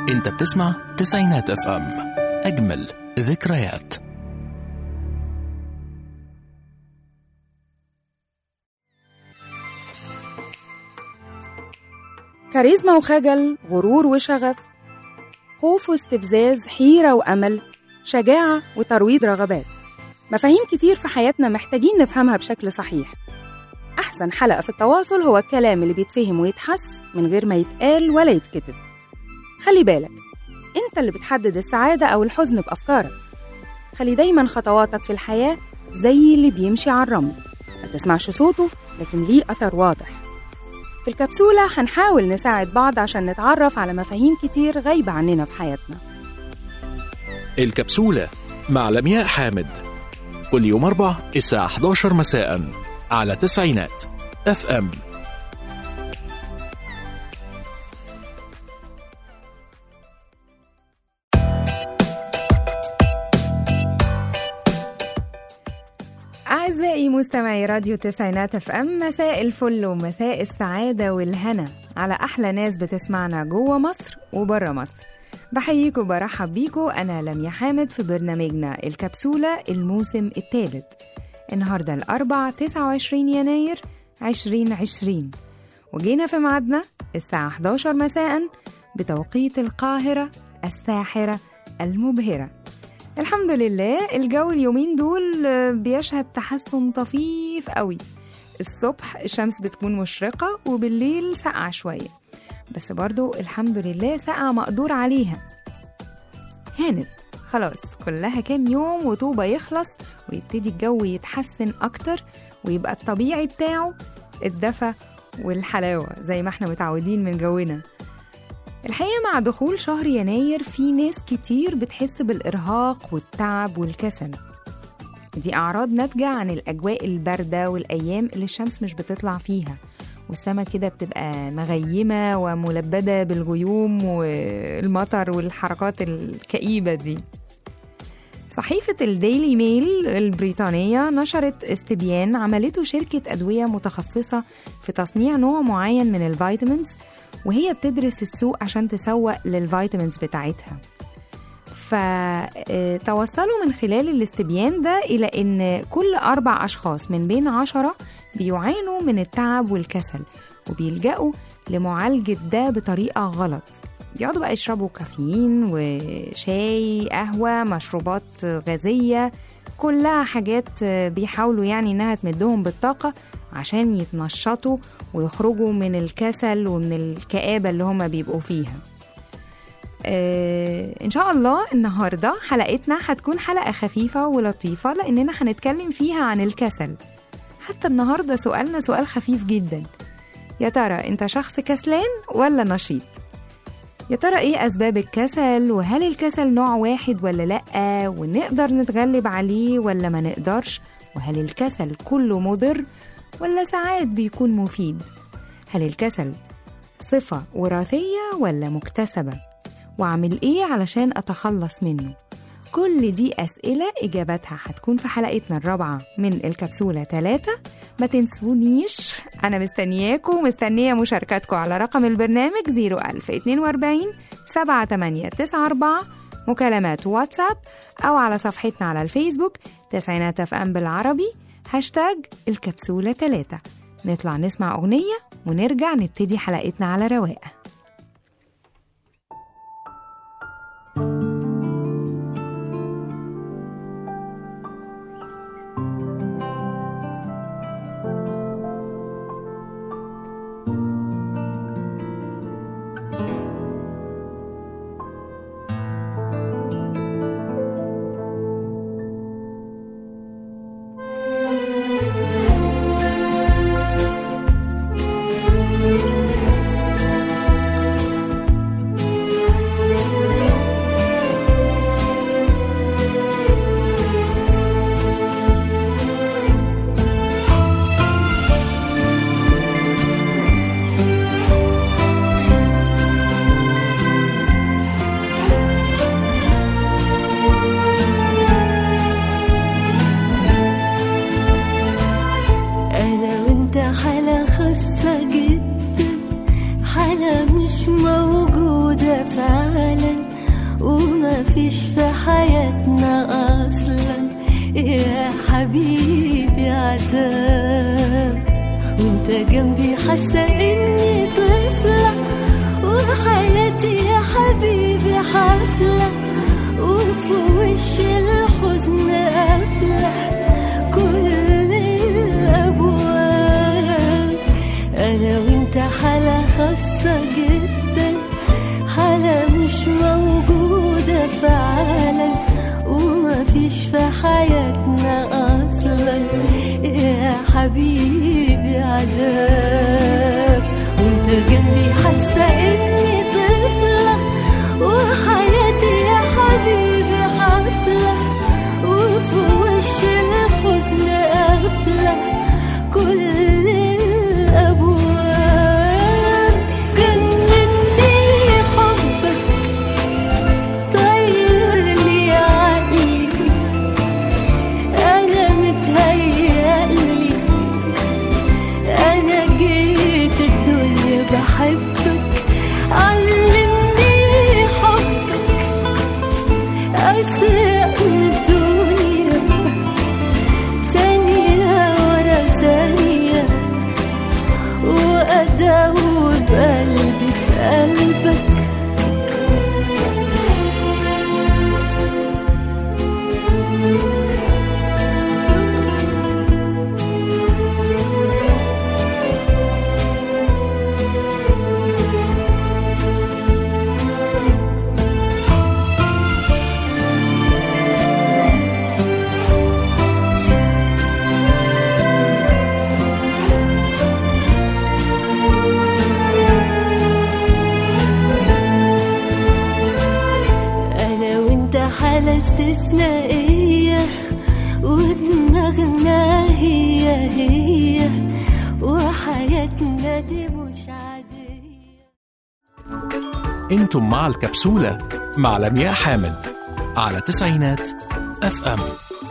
انت بتسمع تسعينات اف ام اجمل ذكريات كاريزما وخجل غرور وشغف خوف واستفزاز حيرة وأمل شجاعة وترويض رغبات مفاهيم كتير في حياتنا محتاجين نفهمها بشكل صحيح أحسن حلقة في التواصل هو الكلام اللي بيتفهم ويتحس من غير ما يتقال ولا يتكتب خلي بالك انت اللي بتحدد السعادة أو الحزن بأفكارك خلي دايما خطواتك في الحياة زي اللي بيمشي على الرمل ما تسمعش صوته لكن ليه أثر واضح في الكبسولة هنحاول نساعد بعض عشان نتعرف على مفاهيم كتير غايبة عننا في حياتنا الكبسولة مع لمياء حامد كل يوم أربع الساعة 11 مساء على تسعينات اف ام أعزائي مستمعي راديو تسعينات اف ام مساء الفل ومساء السعادة والهنا على أحلى ناس بتسمعنا جوه مصر وبره مصر بحييكوا وبرحب بيكوا أنا لميا حامد في برنامجنا الكبسولة الموسم الثالث النهاردة الأربع 29 يناير 2020 وجينا في ميعادنا الساعة 11 مساء بتوقيت القاهرة الساحرة المبهرة الحمد لله الجو اليومين دول آه، بيشهد تحسن طفيف قوي الصبح الشمس بتكون مشرقة وبالليل ساقعة شوية بس برضو الحمد لله ساقعة مقدور عليها هانت خلاص كلها كام يوم وطوبة يخلص ويبتدي الجو يتحسن أكتر ويبقى الطبيعي بتاعه الدفى والحلاوة زي ما احنا متعودين من جونا الحقيقة مع دخول شهر يناير في ناس كتير بتحس بالإرهاق والتعب والكسل دي أعراض ناتجة عن الأجواء الباردة والأيام اللي الشمس مش بتطلع فيها والسما كده بتبقى مغيمة وملبدة بالغيوم والمطر والحركات الكئيبة دي صحيفة الديلي ميل البريطانية نشرت استبيان عملته شركة أدوية متخصصة في تصنيع نوع معين من الفيتامينز وهي بتدرس السوق عشان تسوق للفيتامينز بتاعتها فتوصلوا من خلال الاستبيان ده إلى أن كل أربع أشخاص من بين عشرة بيعانوا من التعب والكسل وبيلجأوا لمعالجة ده بطريقة غلط بيقعدوا بقى يشربوا كافيين وشاي قهوة مشروبات غازية كلها حاجات بيحاولوا يعني إنها تمدهم بالطاقة عشان يتنشطوا ويخرجوا من الكسل ومن الكآبة اللي هما بيبقوا فيها آه إن شاء الله النهاردة حلقتنا هتكون حلقة خفيفة ولطيفة لأننا هنتكلم فيها عن الكسل حتى النهاردة سؤالنا سؤال خفيف جدا يا ترى أنت شخص كسلان ولا نشيط؟ يا ترى ايه اسباب الكسل وهل الكسل نوع واحد ولا لا ونقدر نتغلب عليه ولا ما نقدرش وهل الكسل كله مضر ولا ساعات بيكون مفيد هل الكسل صفة وراثية ولا مكتسبة واعمل ايه علشان اتخلص منه كل دي أسئلة إجاباتها هتكون في حلقتنا الرابعة من الكبسولة 3 ما تنسونيش أنا مستنياكم ومستنية مشاركاتكم على رقم البرنامج 01042 7894 مكالمات واتساب أو على صفحتنا على الفيسبوك تسعينات اف ام بالعربي هاشتاج الكبسولة 3 نطلع نسمع أغنية ونرجع نبتدي حلقتنا على رواقة Thank ومفيش في حياتنا أصلا يا حبيبي عذاب وانت جنبي حاسة اني طفلة وحياتي يا حبيبي حفلة وفي وش الحزن قافلة كل الأبواب أنا وانت حالة خاصة جدا حالة مش موجودة في عالم ومفيش في حياتنا أصلا يا حبيبي عذاب وانت جنبي حاسة إني طفلة وحياتي يا حبيبي حفلة وفي وش الحزن قافلة كل الأبواب جنني حبك طير لي عقلي أنا متهيألي أنا جيت الدنيا بحبك علمني حبك أسرق من الدنيا ثانية ورا ثانية وأدوب قلبي في قلبك أنا وأنت حالة استثنائية ودماغنا هي هي وحياتنا دي مش عادية انتم مع الكبسولة مع لمياء حامد على تسعينات اف ام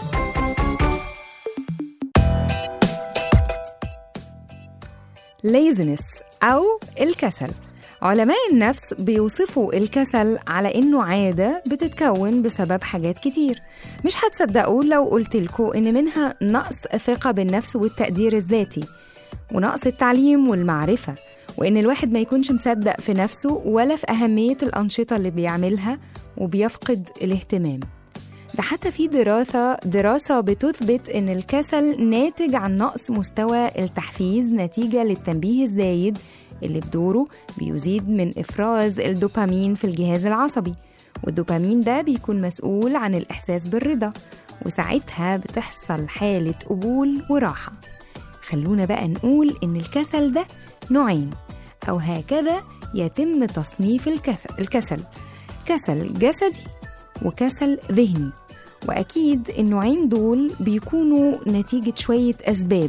laziness أو الكسل علماء النفس بيوصفوا الكسل على إنه عادة بتتكون بسبب حاجات كتير مش هتصدقوا لو قلتلكوا إن منها نقص ثقة بالنفس والتقدير الذاتي ونقص التعليم والمعرفة وإن الواحد ما يكونش مصدق في نفسه ولا في أهمية الأنشطة اللي بيعملها وبيفقد الاهتمام ده حتى في دراسة دراسة بتثبت إن الكسل ناتج عن نقص مستوى التحفيز نتيجة للتنبيه الزايد اللي بدوره بيزيد من إفراز الدوبامين في الجهاز العصبي والدوبامين ده بيكون مسؤول عن الإحساس بالرضا وساعتها بتحصل حالة قبول وراحة خلونا بقى نقول إن الكسل ده نوعين أو هكذا يتم تصنيف الكسل, الكسل كسل جسدي وكسل ذهني وأكيد النوعين دول بيكونوا نتيجة شوية أسباب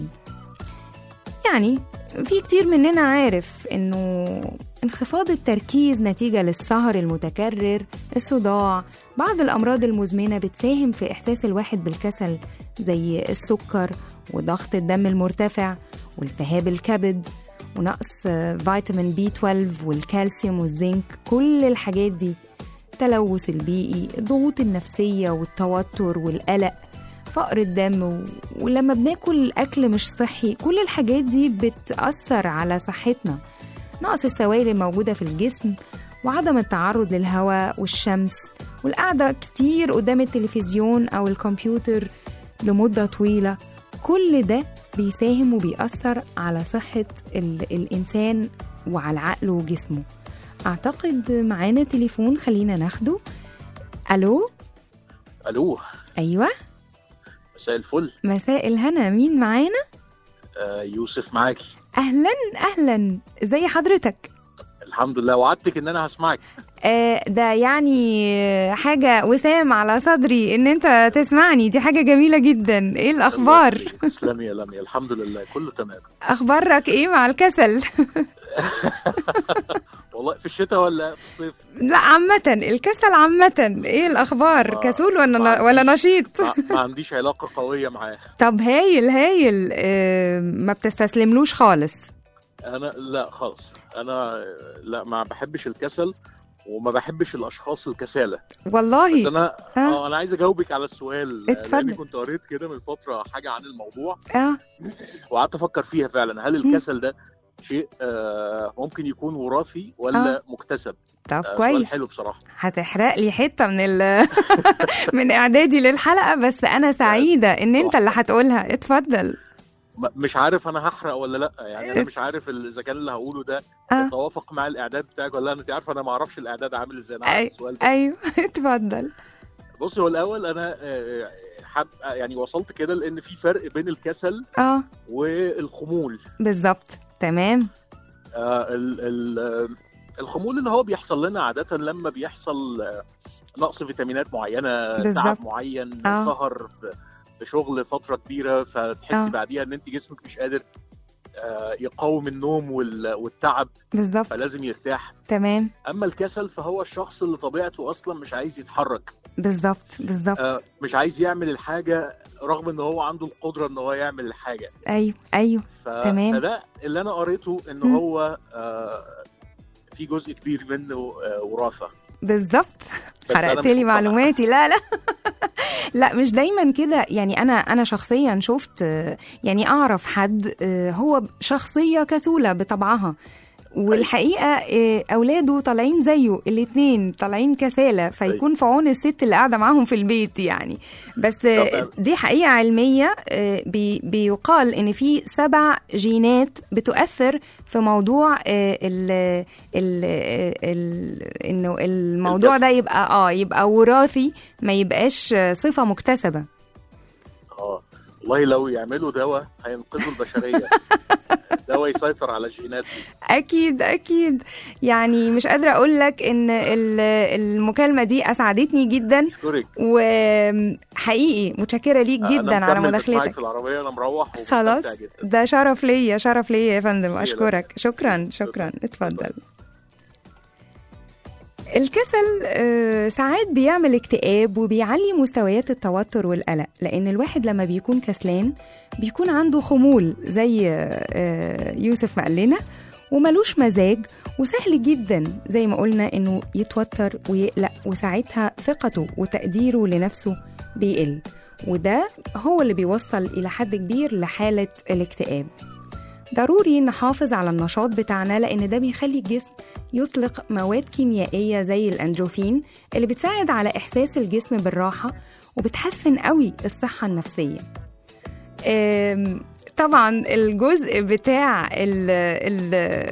يعني في كتير مننا عارف إنه انخفاض التركيز نتيجة للسهر المتكرر الصداع بعض الأمراض المزمنة بتساهم في إحساس الواحد بالكسل زي السكر وضغط الدم المرتفع والتهاب الكبد ونقص فيتامين بي 12 والكالسيوم والزنك كل الحاجات دي التلوث البيئي الضغوط النفسية والتوتر والقلق فقر الدم و... ولما بناكل أكل مش صحي كل الحاجات دي بتأثر على صحتنا نقص السوائل الموجودة في الجسم وعدم التعرض للهواء والشمس والقعدة كتير قدام التلفزيون أو الكمبيوتر لمدة طويلة كل ده بيساهم وبيأثر على صحة ال... الإنسان وعلى عقله وجسمه أعتقد معانا تليفون خلينا ناخده ألو الو أيوة مساء الفل مساء الهنا مين معانا آه يوسف معاكي أهلا أهلا زي حضرتك الحمد لله وعدتك ان انا هسمعك آه ده يعني حاجة وسام على صدري إن أنت تسمعني دي حاجة جميلة جدا إيه الأخبار تسلمي يا لميا الحمد لله كله تمام أخبارك إيه مع الكسل والله في الشتاء ولا في الصيف لا عامة الكسل عامة إيه الأخبار ما- كسول ولا ما ولا عنديش. نشيط ما, ما عنديش علاقه قويه معاه طب هايل هايل آه ما بتستسلملوش خالص انا لا خالص انا لا ما بحبش الكسل وما بحبش الاشخاص الكسالى بس والله انا آه. اه انا عايز اجاوبك على السؤال اتفضل. لاني كنت قريت كده من فتره حاجه عن الموضوع اه وقعدت افكر فيها فعلا هل الكسل ده شيء آه ممكن يكون وراثي ولا آه. مكتسب طب آه، سؤال كويس حلو بصراحه هتحرق لي حته من ال من اعدادي للحلقه بس انا سعيده ان انت اللي هتقولها اتفضل م- مش عارف انا هحرق ولا لا يعني انا مش عارف ال- اذا كان اللي هقوله ده آه. يتوافق مع الاعداد بتاعك ولا لا انت عارفه انا ما اعرفش الاعداد عامل ازاي انا أي- عارف السؤال ده ايوه اتفضل بص هو الاول انا آه، حب يعني وصلت كده لان في فرق بين الكسل اه والخمول بالظبط تمام آه، ال- ال- آه، الخمول اللي هو بيحصل لنا عادة لما بيحصل آه، نقص فيتامينات معينة بالظبط. تعب معين آه. سهر في- في شغل فترة كبيرة فتحسي آه. بعديها ان انت جسمك مش قادر آه، يقاوم النوم وال- والتعب بالظبط فلازم يرتاح تمام اما الكسل فهو الشخص اللي طبيعته اصلا مش عايز يتحرك بالظبط بالظبط آه، مش عايز يعمل الحاجة رغم ان هو عنده القدرة ان هو يعمل الحاجة ايوه ايوه ف... تمام. فده اللي انا قريته ان مم. هو آه في جزء كبير منه آه وراثه بالظبط بس أنا حرقت مش لي مقتنع. معلوماتي لا لا لا مش دايما كده يعني انا انا شخصيا شفت آه، يعني اعرف حد آه، هو شخصيه كسوله بطبعها والحقيقه آه، اولاده طالعين زيه الاثنين طالعين كسالى فيكون في عون الست اللي قاعده معاهم في البيت يعني بس آه، طب- دي حقيقه علميه آه، بي- بيقال ان في سبع جينات بتؤثر في موضوع آه، ال ال ال انه الموضوع ده يبقى اه يبقى وراثي ما يبقاش آه، صفه مكتسبه اه والله لو يعملوا دواء هينقذوا البشريه دواء يسيطر على الجينات دي اكيد اكيد يعني مش قادره اقول لك ان ال- المكالمه دي اسعدتني جدا اشكرك وحقيقي متشكره ليك جدا أنا على مكمل بسمعك مداخلتك في العربيه انا مروح خلاص ومستمتع جدا ده شرف ليا شرف ليا يا فندم شكراً. اشكرك شكرا شكرا اتفضل الكسل آه، ساعات بيعمل اكتئاب وبيعلي مستويات التوتر والقلق لان الواحد لما بيكون كسلان بيكون عنده خمول زي آه، يوسف ما قال لنا وملوش مزاج وسهل جدا زي ما قلنا انه يتوتر ويقلق وساعتها ثقته وتقديره لنفسه بيقل وده هو اللي بيوصل إلى حد كبير لحالة الاكتئاب ضروري نحافظ على النشاط بتاعنا لأن ده بيخلي الجسم يطلق مواد كيميائية زي الأندروفين اللي بتساعد على إحساس الجسم بالراحة وبتحسن قوي الصحة النفسية أم، طبعا الجزء بتاع ال ال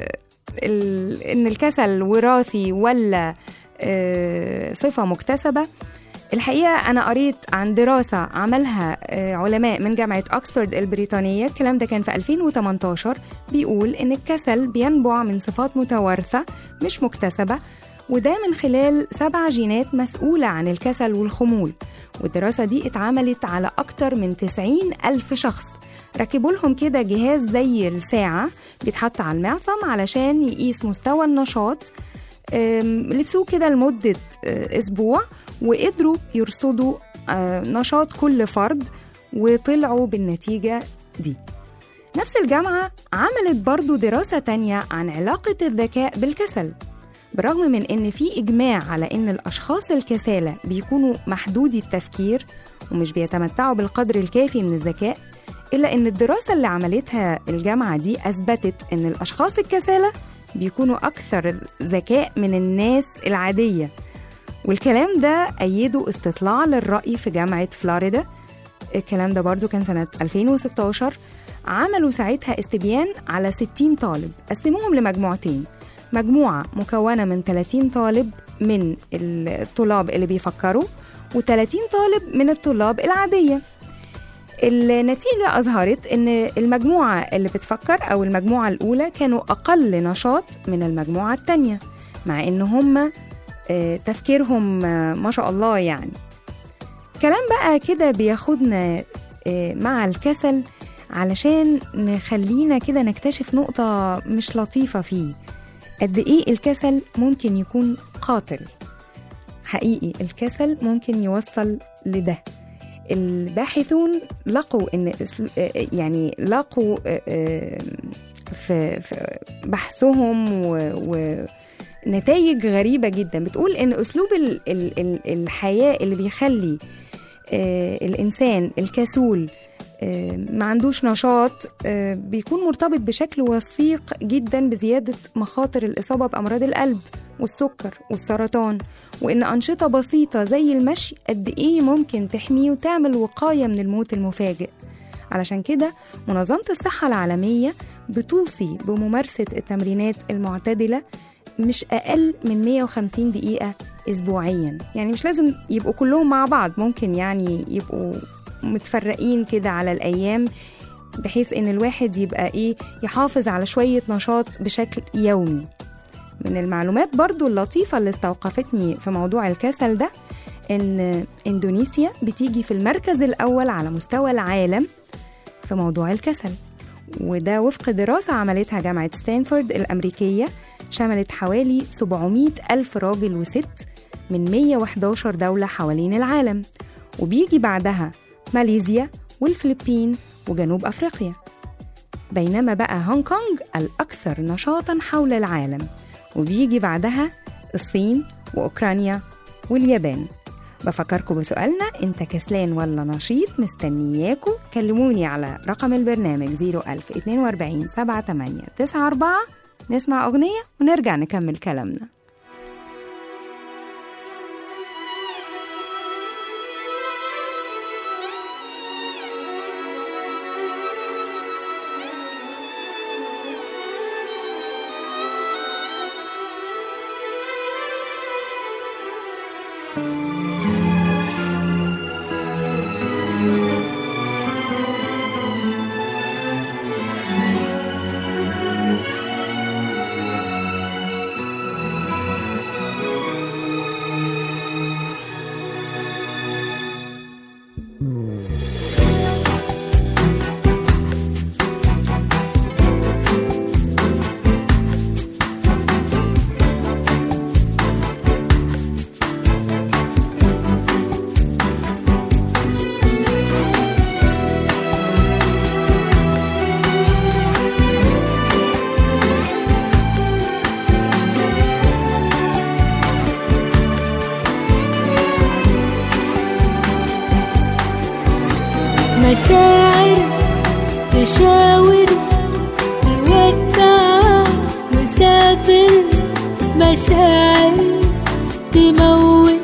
ال ان الكسل وراثي ولا آه، صفة مكتسبة الحقيقة أنا قريت عن دراسة عملها آه، علماء من جامعة أكسفورد البريطانية الكلام ده كان في 2018 بيقول إن الكسل بينبع من صفات متوارثة مش مكتسبة وده من خلال سبع جينات مسؤولة عن الكسل والخمول والدراسة دي اتعملت على أكتر من 90 ألف شخص ركبوا لهم كده جهاز زي الساعة بيتحط على المعصم علشان يقيس مستوى النشاط أم، لبسوه كده لمدة آه، أسبوع وقدروا يرصدوا آه، نشاط كل فرد وطلعوا بالنتيجة دي نفس الجامعة عملت برضو دراسة تانية عن علاقة الذكاء بالكسل برغم من ان في اجماع على ان الاشخاص الكسالى بيكونوا محدودي التفكير ومش بيتمتعوا بالقدر الكافي من الذكاء الا ان الدراسه اللي عملتها الجامعه دي اثبتت ان الاشخاص الكسالى بيكونوا اكثر ذكاء من الناس العاديه والكلام ده أيده استطلاع للرأي في جامعة فلوريدا الكلام ده برضو كان سنة 2016 عملوا ساعتها استبيان على 60 طالب قسموهم لمجموعتين مجموعة مكونة من 30 طالب من الطلاب اللي بيفكروا و30 طالب من الطلاب العادية النتيجة أظهرت إن المجموعة اللي بتفكر أو المجموعة الأولى كانوا أقل نشاط من المجموعة التانية مع إن هم آه، تفكيرهم آه، ما شاء الله يعني كلام بقى كده بياخدنا آه، مع الكسل علشان نخلينا كده نكتشف نقطة مش لطيفة فيه قد إيه الكسل ممكن يكون قاتل حقيقي الكسل ممكن يوصل لده الباحثون لقوا ان أسلو- آه، يعني لقوا آه، آه، في في بحثهم و, و نتائج غريبة جدا بتقول إن أسلوب ال ال ال الحياة اللي بيخلي آه الإنسان الكسول آه ما عندوش نشاط آه بيكون مرتبط بشكل وثيق جدا بزيادة مخاطر الإصابة بأمراض القلب والسكر والسرطان وإن أنشطة بسيطة زي المشي قد إيه ممكن تحميه وتعمل وقاية من الموت المفاجئ علشان كده منظمة الصحة العالمية بتوصي بممارسة التمرينات المعتدلة مش أقل من 150 دقيقة أسبوعيا يعني مش لازم يبقوا كلهم مع بعض ممكن يعني يبقوا متفرقين كده على الأيام بحيث إن الواحد يبقى إيه يحافظ على شوية نشاط بشكل يومي من المعلومات برضو اللطيفة اللي استوقفتني في موضوع الكسل ده إن إندونيسيا بتيجي في المركز الأول على مستوى العالم في موضوع الكسل وده وفق دراسة عملتها جامعة ستانفورد الأمريكية شملت حوالي 700 ألف راجل وست من 111 دولة حوالين العالم وبيجي بعدها ماليزيا والفلبين وجنوب أفريقيا بينما بقى هونج كونج الأكثر نشاطا حول العالم وبيجي بعدها الصين وأوكرانيا واليابان بفكركم بسؤالنا انت كسلان ولا نشيط مستنياكم كلموني على رقم البرنامج 01042 7894 نسمع أغنية ونرجع نكمل كلامنا مشاعر تشاور تودع مسافر مشاعر تموت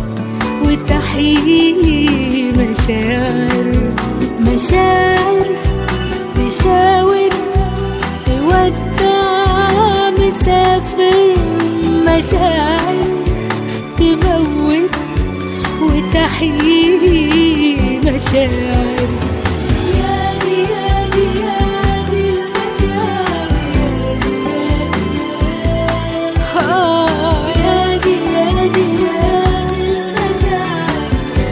وتحيي مشاعر مشاعر تشاور تودع مسافر مشاعر تموت وتحيي مشاعر يا دي يا دي يا دي المشاعر آه يا دي يا دي يا دي المشاعر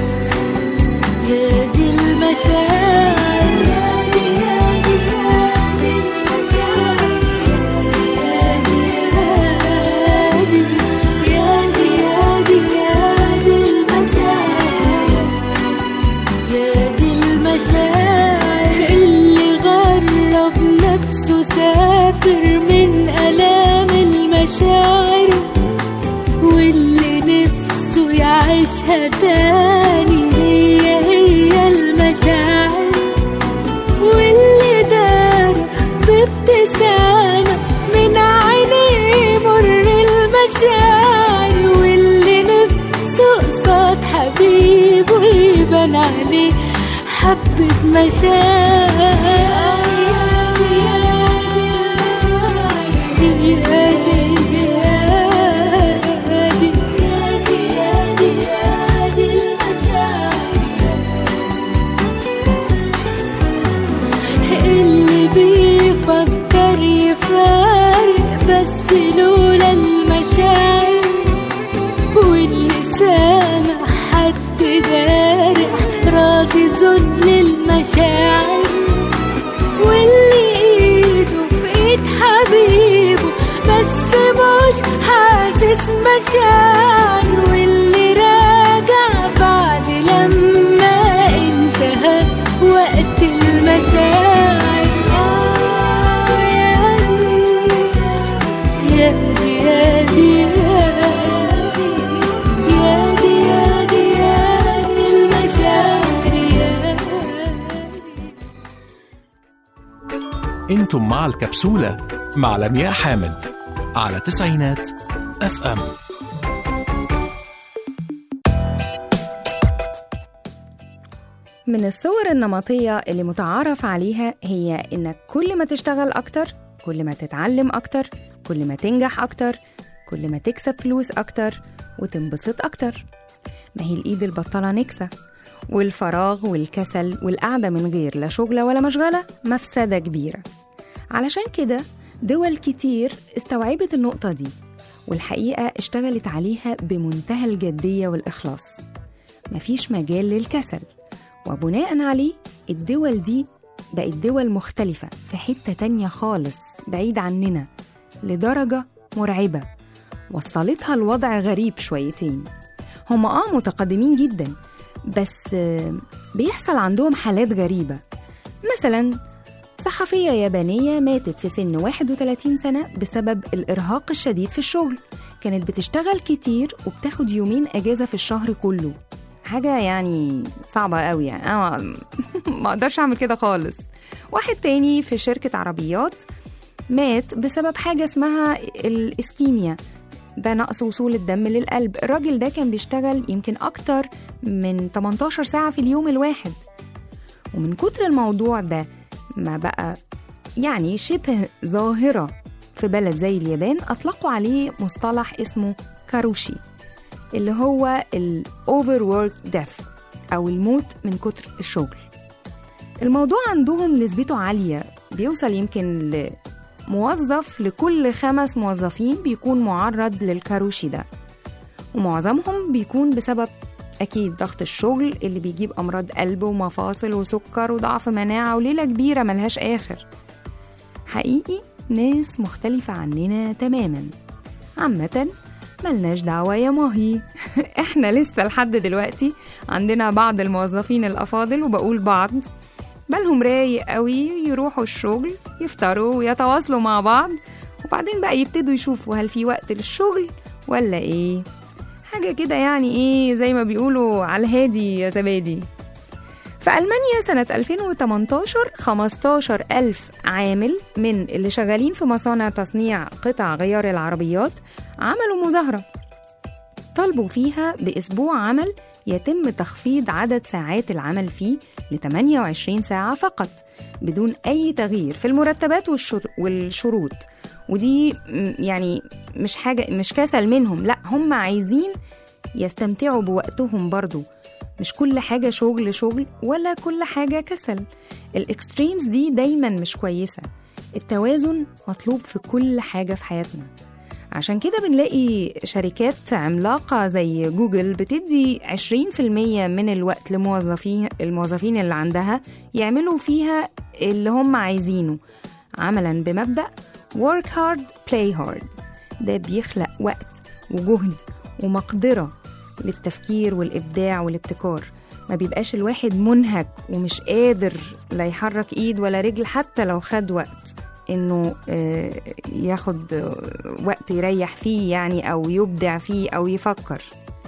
يا دي المشاعر يا دي يا دي يا دي المشاعر يا دي يا دي يا دي يا دي يا دي المشاعر يا دي المشاعر اللي غرب نفسه سافر من آلام المشاعر واللي نفسه يعيشها تاني هي هي المشاعر واللي دار بابتسامة من عينيه مر المشاعر واللي نفسه قصاد حبيبه يبان عليه حبة مشاعر اللي بيفكر يفارق بس لولا المشاعر واللي سامع حد جارح راضي ذل المشاعر واللي ايده في ايد حبيبه بس مش حاسس مشاعر واللي راجع بعد لما انتهى وقت المشاعر آه يا دي يا دي يا دي أنتم مع الكبسولة مع لمياء حامد على تسعينات اف ام من الصور النمطية اللي متعارف عليها هي إنك كل ما تشتغل أكتر كل ما تتعلم أكتر كل ما تنجح أكتر كل ما تكسب فلوس أكتر وتنبسط أكتر ما هي الإيد البطالة نكسة والفراغ والكسل والقعدة من غير لا شغلة ولا مشغلة مفسدة كبيرة علشان كده دول كتير استوعبت النقطة دي والحقيقة اشتغلت عليها بمنتهى الجدية والإخلاص مفيش مجال للكسل وبناء عليه الدول دي بقت دول مختلفة في حتة تانية خالص بعيد عننا لدرجة مرعبة وصلتها الوضع غريب شويتين هم آه متقدمين جدا بس آه، بيحصل عندهم حالات غريبة مثلا صحفية يابانية ماتت في سن 31 سنة بسبب الإرهاق الشديد في الشغل كانت بتشتغل كتير وبتاخد يومين أجازة في الشهر كله حاجة يعني صعبة قوي يعني أنا ما- ما أقدرش أعمل كده خالص واحد تاني في شركة عربيات مات بسبب حاجة اسمها الإسكيميا ده نقص وصول الدم للقلب الراجل ده كان بيشتغل يمكن أكتر من 18 ساعة في اليوم الواحد ومن كتر الموضوع ده ما بقى يعني شبه ظاهرة في بلد زي اليابان أطلقوا عليه مصطلح اسمه كاروشي اللي هو ال overwork death أو الموت من كتر الشغل الموضوع عندهم نسبته عالية بيوصل يمكن لموظف لكل خمس موظفين بيكون معرض للكاروشي ده ومعظمهم بيكون بسبب أكيد ضغط الشغل اللي بيجيب أمراض قلب ومفاصل وسكر وضعف مناعة وليلة كبيرة ملهاش آخر حقيقي ناس مختلفة عننا تماما عامة ملناش دعوة يا ماهي احنا لسه لحد دلوقتي عندنا بعض الموظفين الأفاضل وبقول بعض بالهم رايق قوي يروحوا الشغل يفطروا ويتواصلوا مع بعض وبعدين بقى يبتدوا يشوفوا هل في وقت للشغل ولا ايه حاجة كده يعني ايه زي ما بيقولوا على الهادي يا زبادي في ألمانيا سنة 2018 15 ألف عامل من اللي شغالين في مصانع تصنيع قطع غيار العربيات عملوا مظاهرة طالبوا فيها بأسبوع عمل يتم تخفيض عدد ساعات العمل فيه ل 28 ساعة فقط بدون أي تغيير في المرتبات والشر- والشروط ودي م- يعني مش حاجة مش كسل منهم لا هم عايزين يستمتعوا بوقتهم برضو مش كل حاجة شغل شغل ولا كل حاجة كسل الاكستريمز دي دايما مش كويسة التوازن مطلوب في كل حاجة في حياتنا عشان كده بنلاقي شركات عملاقة زي جوجل بتدي 20% من الوقت لموظفين الموظفين اللي عندها يعملوا فيها اللي هم عايزينه عملا بمبدأ work hard play hard ده بيخلق وقت وجهد ومقدرة للتفكير والإبداع والابتكار ما بيبقاش الواحد منهك ومش قادر لا يحرك ايد ولا رجل حتى لو خد وقت انه آه، ياخد آه، وقت يريح فيه يعني او يبدع فيه او يفكر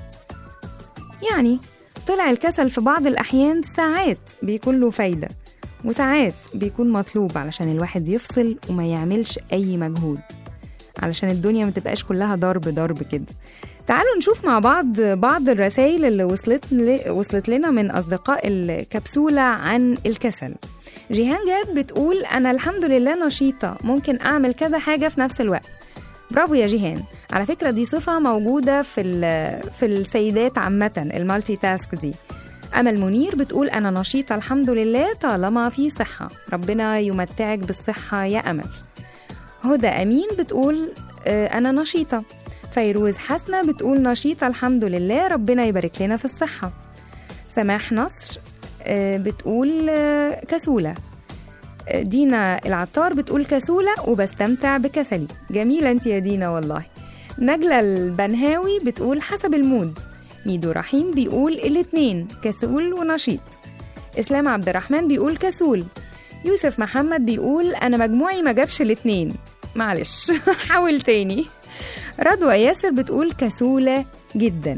يعني طلع الكسل في بعض الأحيان ساعات بيكون له فايدة وساعات بيكون مطلوب علشان الواحد يفصل وما يعملش أي مجهود علشان الدنيا ما تبقاش كلها ضرب ضرب كده تعالوا نشوف مع بعض بعض الرسائل اللي وصلت ل... وصلت لنا من أصدقاء الكبسولة عن الكسل جيهان جاد بتقول أنا الحمد لله نشيطة ممكن أعمل كذا حاجة في نفس الوقت برافو يا جيهان على فكرة دي صفة موجودة في ال- في السيدات عامة المالتي تاسك دي أمل منير بتقول أنا نشيطة الحمد لله طالما في صحة ربنا يمتعك بالصحة يا أمل هدى أمين بتقول آه، أنا نشيطة فيروز حسنة بتقول نشيطة الحمد لله ربنا يبارك لنا في الصحة سماح نصر آه، بتقول آه، كسولة آه، دينا العطار بتقول كسولة وبستمتع بكسلي جميلة انت يا دينا والله نجلة البنهاوي بتقول حسب المود ميدو رحيم بيقول الاتنين كسول ونشيط إسلام عبد الرحمن بيقول كسول يوسف محمد بيقول أنا مجموعي ما جابش الاتنين معلش حاول تاني رضوى ياسر بتقول كسولة جدا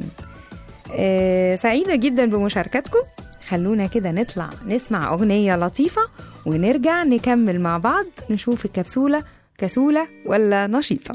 آه، سعيدة جدا بمشاركتكم خلونا كده نطلع نسمع أغنية لطيفة ونرجع نكمل مع بعض نشوف الكبسولة كسولة ولا نشيطة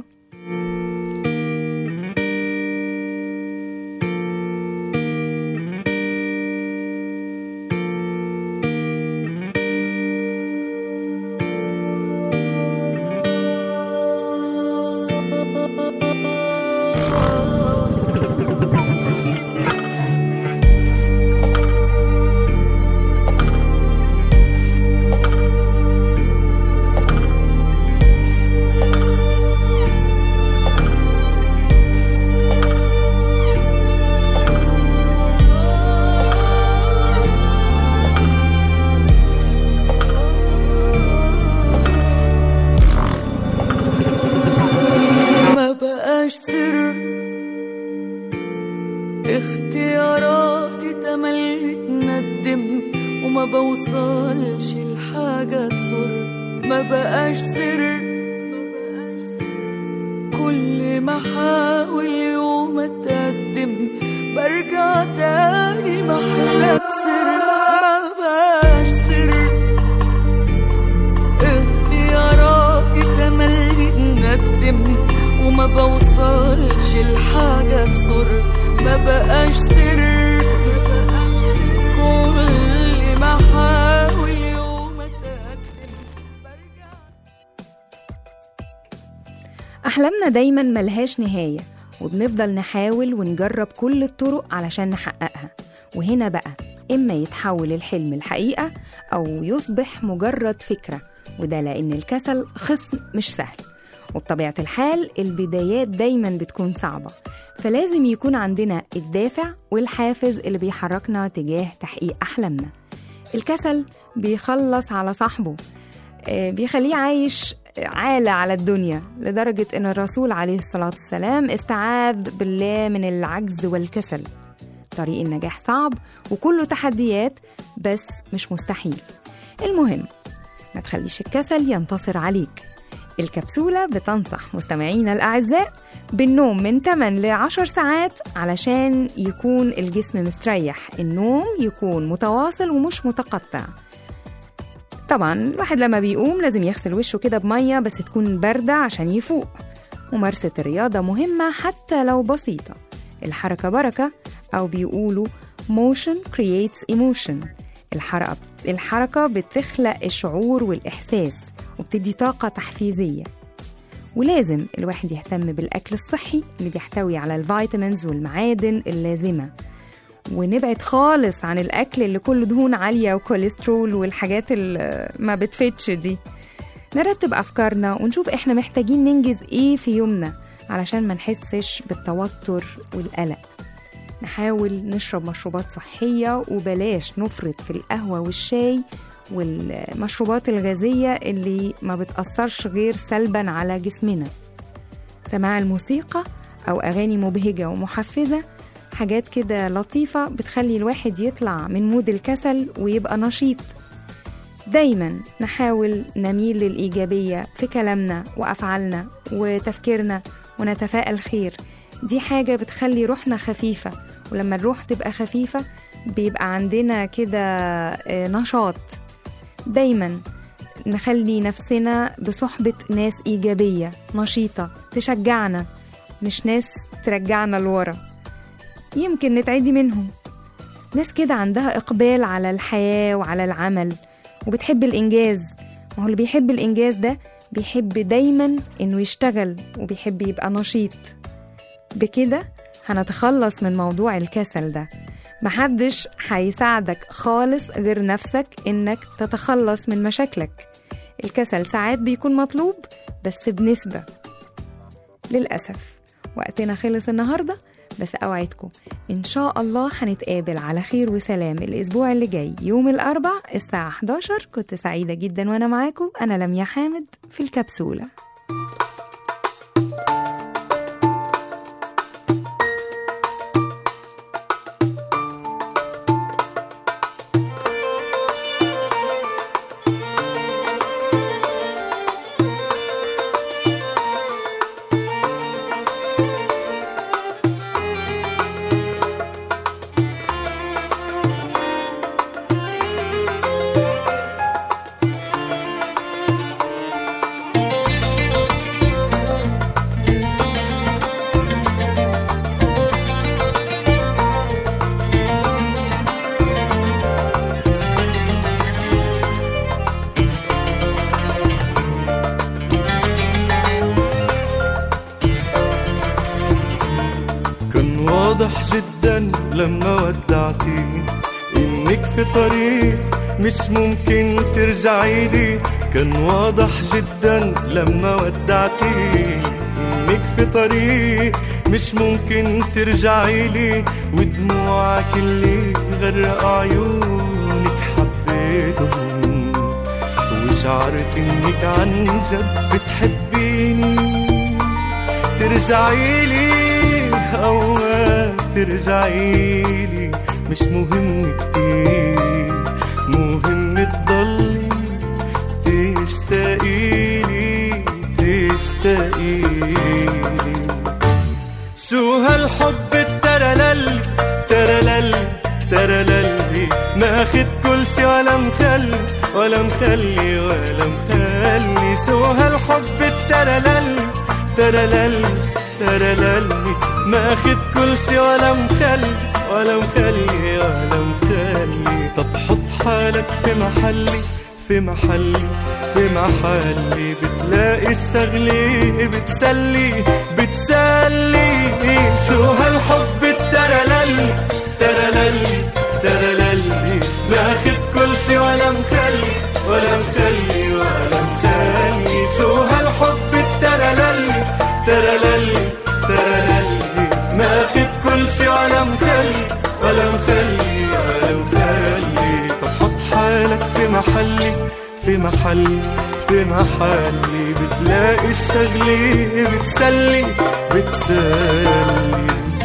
ما بقاش سر اختياراتي تملي تندم وما بوصلش لحاجة تضر ما بقاش سر كل ما احاول يوم اتقدم برجع تاني محلى بسر ما بقاش سر اختياراتي تملي تندم وما بوصلش لحاجة تسر ما بقاش سر كل ما احاول يوم اتقدم برجع أحلامنا دايما ملهاش نهاية وبنفضل نحاول ونجرب كل الطرق علشان نحققها وهنا بقى إما يتحول الحلم الحقيقة أو يصبح مجرد فكرة وده لأن الكسل خصم مش سهل وبطبيعة الحال البدايات دايما بتكون صعبة فلازم يكون عندنا الدافع والحافز اللي بيحركنا تجاه تحقيق أحلامنا الكسل بيخلص على صاحبه آه، بيخليه عايش عالة على الدنيا لدرجة أن الرسول عليه الصلاة والسلام استعاذ بالله من العجز والكسل طريق النجاح صعب وكله تحديات بس مش مستحيل المهم ما تخليش الكسل ينتصر عليك الكبسولة بتنصح مستمعينا الأعزاء بالنوم من 8 ل 10 ساعات علشان يكون الجسم مستريح النوم يكون متواصل ومش متقطع طبعا الواحد لما بيقوم لازم يغسل وشه كده بمية بس تكون باردة عشان يفوق ممارسة الرياضة مهمة حتى لو بسيطة الحركة بركة أو بيقولوا motion creates emotion الحركة الحركة بتخلق الشعور والإحساس وبتدي طاقة تحفيزية ولازم الواحد يهتم بالأكل الصحي اللي بيحتوي على الفيتامينز والمعادن اللازمة ونبعد خالص عن الأكل اللي كله دهون عالية وكوليسترول والحاجات اللي ما بتفتش دي نرتب أفكارنا ونشوف إحنا محتاجين ننجز إيه في يومنا علشان ما نحسش بالتوتر والقلق نحاول نشرب مشروبات صحية وبلاش نفرط في القهوة والشاي والمشروبات الغازية اللي ما بتأثرش غير سلبا على جسمنا سماع الموسيقى أو أغاني مبهجة ومحفزة حاجات كده لطيفة بتخلي الواحد يطلع من مود الكسل ويبقى نشيط دايما نحاول نميل للإيجابية في كلامنا وأفعالنا وتفكيرنا ونتفائل خير دي حاجة بتخلي روحنا خفيفة ولما الروح تبقى خفيفة بيبقى عندنا كده آه، نشاط دايما نخلي نفسنا بصحبة ناس إيجابية نشيطة تشجعنا مش ناس ترجعنا لورا يمكن نتعدي منهم ناس كده عندها إقبال على الحياة وعلى العمل وبتحب الإنجاز ما هو اللي بيحب الإنجاز ده بيحب دايما إنه يشتغل وبيحب يبقى نشيط بكده هنتخلص من موضوع الكسل ده محدش هيساعدك خالص غير نفسك إنك تتخلص من مشاكلك الكسل ساعات بيكون مطلوب بس بنسبة للأسف وقتنا خلص النهاردة بس أوعدكم إن شاء الله هنتقابل على خير وسلام الأسبوع اللي جاي يوم الأربع الساعة 11 كنت سعيدة جدا وأنا معاكم أنا لميا حامد في الكبسولة جدا لما ودعتيني انك في طريق مش ممكن ترجعي لي كان واضح جدا لما ودعتيني انك في طريق مش ممكن ترجعي لي ودموعك اللي غرق عيونك حبيتهم وشعرت انك عن جد بتحبيني ترجعي لي او ما ترجعي لي مش مهم كتير مهم تضلي تشتاقي لي تشتاقي لي شو هالحب الترلل ترلل ترلل ماخد كل شي ولا مخلي ولا مخلي ولا مخلي شو هالحب الترلل ترلل ترلل ماخد كل شي ولا مخلي ولا مخلي ولا مخلي طب حط حالك في محلي في محلي في محلي بتلاقي الشغلة بتسلي بتسلي شو هالحب الترلل ترلل ترلل ماخد كل شي ولا مخلي ولا مخلي ولا مخلي شو هالحب الترلل ترلل ترلل ماخد كل شي ولا مخلي ولا مخلي ولا مخلي طب حط حالك في محلي في محلي في محلي بتلاقي الشغلة بتسلي بتسلي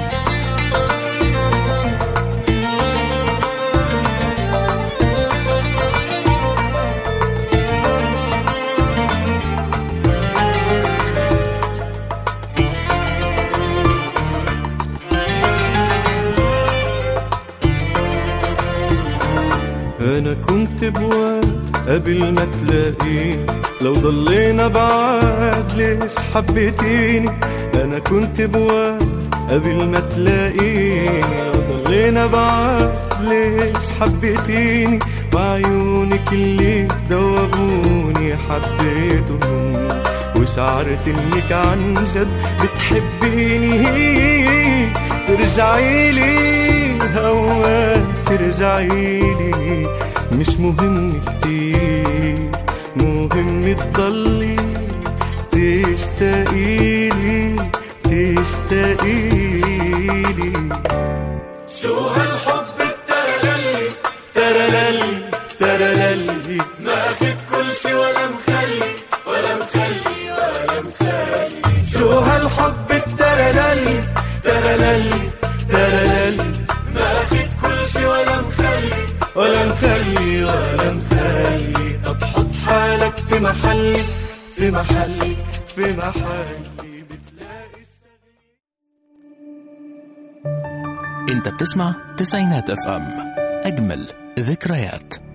أنا كنت بواد قبل ما تلاقيني لو ضلينا بعاد ليش حبيتيني أنا كنت بواد قبل ما تلاقيني لو ضلينا بعاد ليش حبيتيني وعيونك اللي دوبوني حبيتهم وشعرت انك عن جد بتحبيني ترجعي لي هوا ترجعي لي مش مهم كتير مهم تضلي تشتاقي لي تشتاقي لي شو هالحب الترلل ترلل ترلل ماخد كل شي ولا مخلي ولا مخلي ولا مخلي شو هالحب الترلل ترلل ترلل ماخد كل شي ولا مخلي ولا مخلي ولا مخلي طب حط حالك في محلي في محلي في محلي بتلاقي انت بتسمع تسعينات اف ام اجمل ذكريات